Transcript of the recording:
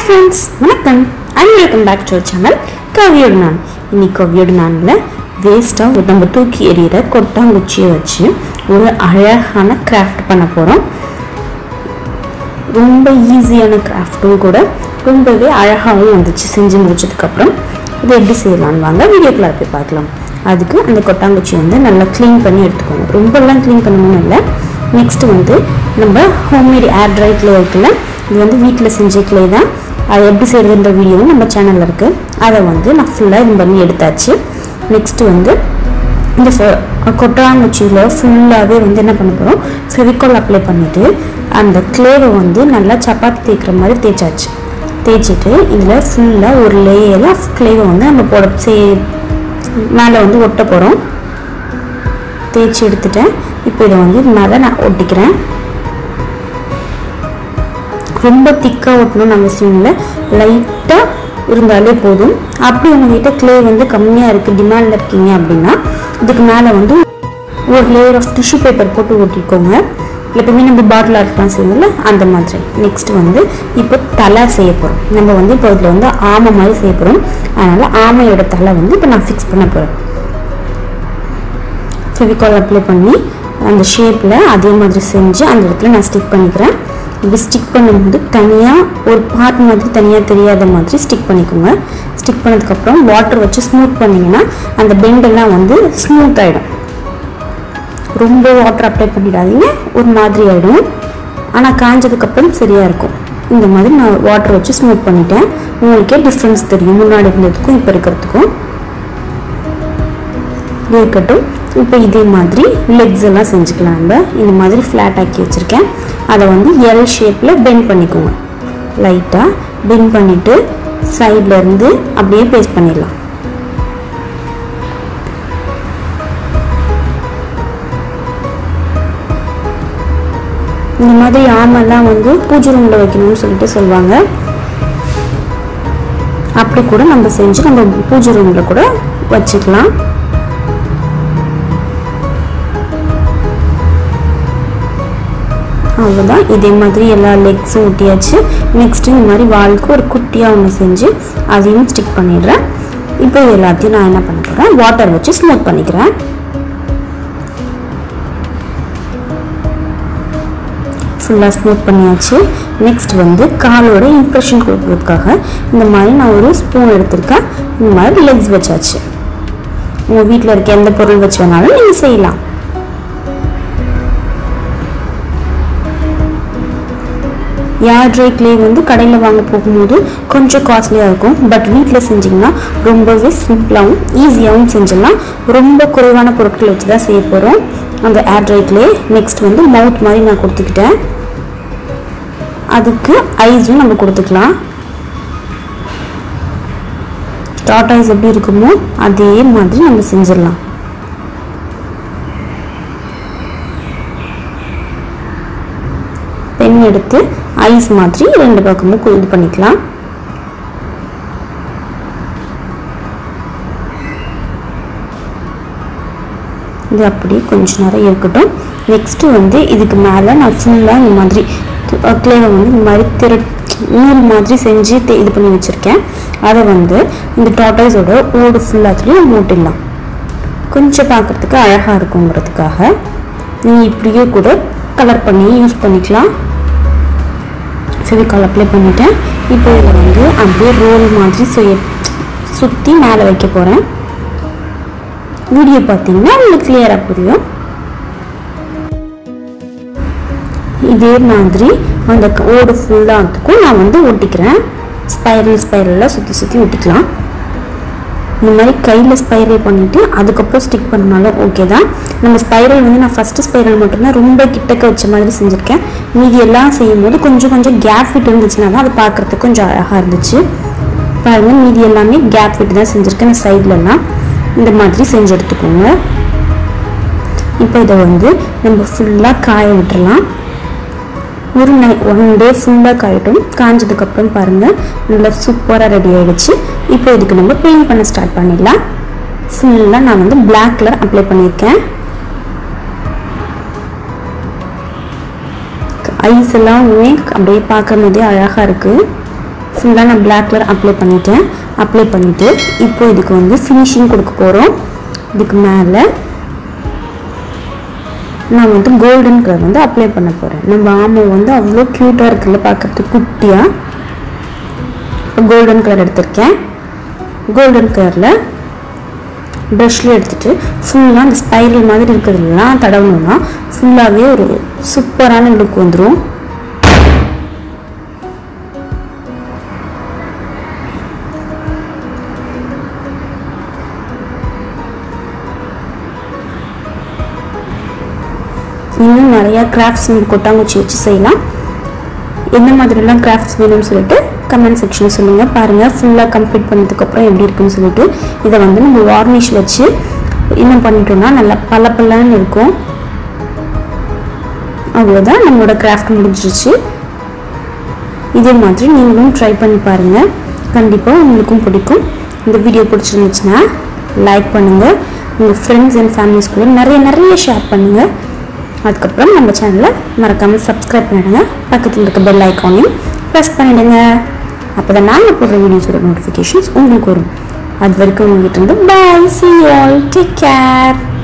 friends வணக்கம் and welcome back to channel கவியோடு நான் இன்னைக்கு கவியோடு நானில் வேஸ்ட்டாக நம்ம தூக்கி எறிகிற கொட்டாங்குச்சியை வச்சு ஒரு அழகான கிராஃப்ட் பண்ண போகிறோம் ரொம்ப ஈஸியான கிராஃப்ட்டும் கூட ரொம்பவே அழகாகவும் வந்துச்சு செஞ்சு முடிச்சதுக்கப்புறம் இது எப்படி செய்யலாம்னு வாங்க வீடியோக்குள்ள போய் பார்க்கலாம் அதுக்கு அந்த கொட்டாங்குச்சி வந்து நல்லா க்ளீன் பண்ணி எடுத்துக்கோங்க ரொம்பலாம் க்ளீன் பண்ணணும்னு இல்லை நெக்ஸ்ட்டு வந்து நம்ம ஹோம்மேட் ஏர் ட்ரை க்ளே இருக்குல்ல இது வந்து வீட்டில் செஞ்ச க்ளே தான் அது எப்படி செய்யறதுன்ற வீடியோவும் நம்ம சேனலில் இருக்குது அதை வந்து நான் ஃபுல்லாக இது பண்ணி எடுத்தாச்சு நெக்ஸ்ட்டு வந்து இந்த ஃப- கொட்டாங்குச்சியில் ஃபுல்லாகவே வந்து என்ன பண்ண போகிறோம் ஃபெவிகால் அப்ளை பண்ணிவிட்டு அந்த க்ளேவை வந்து நல்லா சப்பாத்தி தேய்க்கிற மாதிரி தேய்ச்சாச்சு தேய்ச்சிட்டு இதில் ஃபுல்லாக ஒரு லேயர் ஆஃப் க்ளேவை வந்து நம்ம போட சே மேலே வந்து ஒட்ட போகிறோம் தேய்ச்சி எடுத்துட்டேன் இப்போ இதை வந்து இது மேலே நான் ஒட்டிக்கிறேன் ரொம்ப திக்காக ஒட்டணும்னு அவசியம் இல்லை லைட்டாக இருந்தாலே போதும் அப்படி உங்ககிட்ட க்ளே வந்து கம்மியாக இருக்குது டிமாண்டில் இருக்கீங்க அப்படின்னா இதுக்கு மேலே வந்து ஒரு லேயர் ஆஃப் டிஷ்யூ பேப்பர் போட்டு ஒட்டிக்கோங்க எப்பவுமே நம்ம பாட்டில் ஆர்ட்லாம் செய்வோம்ல அந்த மாதிரி நெக்ஸ்ட் வந்து இப்போ தலை செய்ய போகிறோம் நம்ம வந்து இப்போ இதில் வந்து ஆமை மாதிரி செய்ய போகிறோம் அதனால் ஆமையோட தலை வந்து இப்போ நான் ஃபிக்ஸ் பண்ண போகிறேன் ஃபெவிகால் அப்ளை பண்ணி அந்த ஷேப்பில் அதே மாதிரி செஞ்சு அந்த இடத்துல நான் ஸ்டிக் பண்ணிக்கிறேன் இப்படி ஸ்டிக் பண்ணும்போது தனியாக ஒரு பார்ட் மாதிரி தனியாக தெரியாத மாதிரி ஸ்டிக் பண்ணிக்கோங்க ஸ்டிக் பண்ணதுக்கப்புறம் வாட்டர் வச்சு ஸ்மூத் பண்ணிங்கன்னா அந்த பெண்டெல்லாம் வந்து ஸ்மூத் ஆகிடும் ரொம்ப வாட்டர் அப்ளை பண்ணிடாதீங்க ஒரு மாதிரி ஆகிடும் ஆனால் காஞ்சதுக்கப்புறம் சரியாக இருக்கும் இந்த மாதிரி நான் வாட்டர் வச்சு ஸ்மூத் பண்ணிட்டேன் உங்களுக்கே டிஃப்ரென்ஸ் தெரியும் முன்னாடி இருந்ததுக்கும் இப்போ இருக்கிறதுக்கும் இது இருக்கட்டும் இப்போ இதே மாதிரி லெக்ஸ் எல்லாம் செஞ்சுக்கலாம் நம்ம இந்த மாதிரி ஃப்ளாட் ஆக்கி வச்சுருக்கேன் அதை வந்து எல் ஷேப்பில் பெண்ட் பண்ணிக்கோங்க லைட்டாக பெண்ட் பண்ணிவிட்டு சைடில் இருந்து அப்படியே பேஸ்ட் பண்ணிடலாம் இந்த மாதிரி ஆமெல்லாம் வந்து பூஜை ரூமில் வைக்கணும்னு சொல்லிட்டு சொல்லுவாங்க அப்படி கூட நம்ம செஞ்சு நம்ம பூஜை ரூமில் கூட வச்சுக்கலாம் அவ்வளோதான் இதே மாதிரி எல்லா லெக்ஸும் ஒட்டியாச்சு நெக்ஸ்ட் இந்த மாதிரி வாலுக்கு ஒரு குட்டியாக ஒன்று செஞ்சு அதையும் ஸ்டிக் பண்ணிடுறேன் இப்போ இது எல்லாத்தையும் நான் என்ன பண்ண போகிறேன் வாட்டர் வச்சு ஸ்மூத் பண்ணிக்கிறேன் ஃபுல்லாக ஸ்மூத் பண்ணியாச்சு நெக்ஸ்ட் வந்து காலோட இம்ப்ரெஷன் கொடுக்கறதுக்காக இந்த மாதிரி நான் ஒரு ஸ்பூன் எடுத்திருக்கேன் இந்த மாதிரி லெக்ஸ் வச்சாச்சு உங்கள் வீட்டில் இருக்க எந்த பொருள் வச்சு வேணாலும் நீங்கள் செய்யலாம் ஏர் ட்ரை க்ளே வந்து கடையில் வாங்க போகும்போது கொஞ்சம் காஸ்ட்லியாக இருக்கும் பட் வீட்டில் செஞ்சிங்கன்னா ரொம்பவே சிம்பிளாகவும் ஈஸியாகவும் செஞ்சிடலாம் ரொம்ப குறைவான பொருட்கள் வச்சு தான் செய்ய போகிறோம் அந்த ஏர் ட்ரை க்ளே நெக்ஸ்ட் வந்து மவுத் மாதிரி நான் கொடுத்துக்கிட்டேன் அதுக்கு ஐஸும் நம்ம கொடுத்துக்கலாம் டாட்டாய்ஸ் எப்படி இருக்குமோ அதே மாதிரி நம்ம செஞ்சிடலாம் பென் எடுத்து ஐஸ் மாதிரி ரெண்டு பக்கமும் கு- இது பண்ணிக்கலாம் இது அப்படியே கொஞ்ச நேரம் இருக்கட்டும் நெக்ஸ்ட்டு வந்து இதுக்கு மேலே நான் ஃபுல்லாக இந்த மாதிரி க்ளேவை வந்து இந்த மாதிரி திரு நூல் மாதிரி செஞ்சு தே- இது பண்ணி வச்சுருக்கேன் அதை வந்து இந்த டாட்டாய்ஸோட ஓடு ஃபுல்லாத்துலேயும் மூட்டிடலாம் கொஞ்சம் பார்க்குறதுக்கு அழகாக இருக்குங்கிறதுக்காக நீங்கள் இப்படியே கூட கலர் பண்ணி யூஸ் பண்ணிக்கலாம் ஃபெவிகால் அப்ளை பண்ணிட்டேன் இப்போ இதில் வந்து அப்படியே ரோல் மாதிரி செய்ய சுற்றி மேலே வைக்க போகிறேன் வீடியோ பார்த்தீங்கன்னா உங்களுக்கு கிளியராக புரியும் இதே மாதிரி அந்த க- ஓடு ஃபுல்லாகிறதுக்கும் நான் வந்து ஒட்டிக்கிறேன் ஸ்பைரல் ஸ்பைரலாக சுற்றி சுற்றி ஒட்டிக்கலாம் இந்த மாதிரி கையில் ஸ்பைரல் பண்ணிவிட்டு அதுக்கப்புறம் ஸ்டிக் பண்ணாலும் ஓகே தான் நம்ம ஸ்பைரல் வந்து நான் ஃபஸ்ட்டு ஸ்பைரல் மட்டும்தான் ரொம்ப கிட்டக்க வச்ச மாதிரி செஞ்சுருக்கேன் மீதி எல்லாம் செய்யும்போது கொஞ்சம் கொஞ்சம் கேப் ஃபிட் இருந்துச்சுன்னா தான் அது பார்க்குறதுக்கு கொஞ்சம் அழகாக இருந்துச்சு பாருங்க மீதி எல்லாமே கேப் ஃபிட் தான் செஞ்சுருக்கேன் நான் சைட்லலாம் இந்த மாதிரி செஞ்சு எடுத்துக்கோங்க இப்போ இதை வந்து நம்ம ஃபுல்லாக காய விட்டுறலாம் ஒரு நை ஒன் டே ஃபுல்லாக காயட்டும் காஞ்சதுக்கப்புறம் பாருங்கள் நல்லா சூப்பராக ரெடி ஆயிடுச்சு இப்போ இதுக்கு நம்ம பெயிண்ட் பண்ண ஸ்டார்ட் பண்ணிடலாம் ஃபுல்லாக நான் வந்து Black கலர் அப்ளை பண்ணியிருக்கேன் ஐஸ் எல்லாமே அப்படியே பார்க்கும் போதே அழகாக இருக்குது ஃபுல்லாக நான் பிளாக் கலர் அப்ளை பண்ணிட்டேன் அப்ளை பண்ணிவிட்டு இப்போ இதுக்கு வந்து ஃபினிஷிங் கொடுக்க போகிறோம் இதுக்கு மேலே நான் வந்து கோல்டன் கலர் வந்து அப்ளை பண்ண போகிறேன் நம்ம ஆமோ வந்து அவ்வளோ க்யூட்டாக இருக்குல்ல பார்க்கறதுக்கு குட்டியாக கோல்டன் கலர் எடுத்திருக்கேன் கோல்டன் கலரில் ப்ரஷ்ல எடுத்துட்டு ஃபுல்லாக அந்த ஸ்பைரல் மாதிரி இருக்கிறதுலாம் தடவணும்னா ஃபுல்லாகவே ஒரு சூப்பரான லுக் வந்துடும் இன்னும் நிறையா கிராஃப்ட்ஸ் நம்ம கொட்டாங்குச்சி வச்சு செய்யலாம் எந்த மாதிரிலாம் கிராஃப்ட்ஸ் வேணும்னு சொல்லிட்டு கமெண்ட் செக்ஷன் சொல்லுங்கள் பாருங்கள் ஃபுல்லாக கம்ப்ளீட் பண்ணதுக்கப்புறம் எப்படி இருக்குன்னு சொல்லிட்டு இதை வந்து நம்ம வார்னிஷ் வச்சு இன்னும் பண்ணிட்டோம்னா நல்லா பல பலன்னு இருக்கும் அவ்வளோதான் நம்மளோட கிராஃப்ட் முடிஞ்சிருச்சு இதே மாதிரி நீங்களும் ட்ரை பண்ணி பாருங்கள் கண்டிப்பாக உங்களுக்கும் பிடிக்கும் இந்த வீடியோ பிடிச்சிருந்துச்சுன்னா லைக் பண்ணுங்கள் உங்கள் ஃப்ரெண்ட்ஸ் அண்ட் ஃபேமிலிஸ் கூட நிறைய நிறைய ஷேர் பண்ணுங்கள் அதுக்கப்புறம் நம்ம சேனலை மறக்காமல் சப்ஸ்கிரைப் பண்ணிடுங்க பக்கத்தில் இருக்க பெல் ஐக்கானையும் ப்ரெஸ் பண்ணிடுங்க அப்போ தான் நாங்கள் போடுற வீடியோஸோட நோட்டிஃபிகேஷன்ஸ் உங்களுக்கு வரும் அது வரைக்கும் உங்ககிட்ட இருந்து bye see all take care